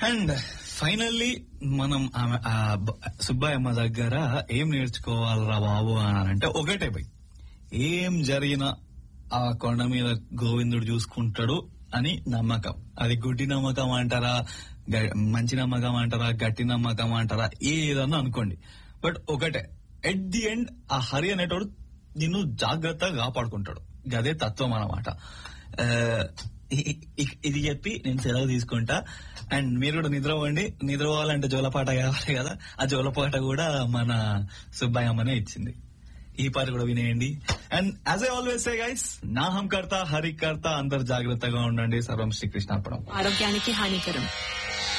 and finally మనం ఆమె ఆ బ- సుబ్బయ్యమ్మ దగ్గర ఏం నేర్చుకోవాలరా బాబు అని అంటే ఒకటే పోయి ఏం జరిగినా ఆ కొండ మీద గోవిందుడు చూసుకుంటాడు అని నమ్మకం అది గుడ్డి నమ్మకం అంటారా గ- మంచి నమ్మకం అంటారా గట్టి నమ్మకం అంటారా ఏదన్నా అనుకోండి బట్ ఒకటే ఎట్ ది ఎండ్ ఆ హరి అనేటోడు నిన్ను జాగ్రత్తగా కాపాడుకుంటాడు గదే తత్వం అన్నమాట ఆ, ఇ- ఇ- ఇది చెప్పి నేను సెలవు తీసుకుంటా అండ్ మీరు కూడా నిద్రపోండి నిద్రపోవాలంటే జోలపాట కావాలి కదా ఆ జోలపాట కూడా మన సుబ్బయ్యమ్మనే ఇచ్చింది ఈ పాట కూడా వినేయండి and as I always say guys నా హం కర్త హరి కర్త అందరు జాగ్రత్తగా ఉండండి సర్వం శ్రీకృష్ణార్పణం ఆరోగ్యానికి హానికరం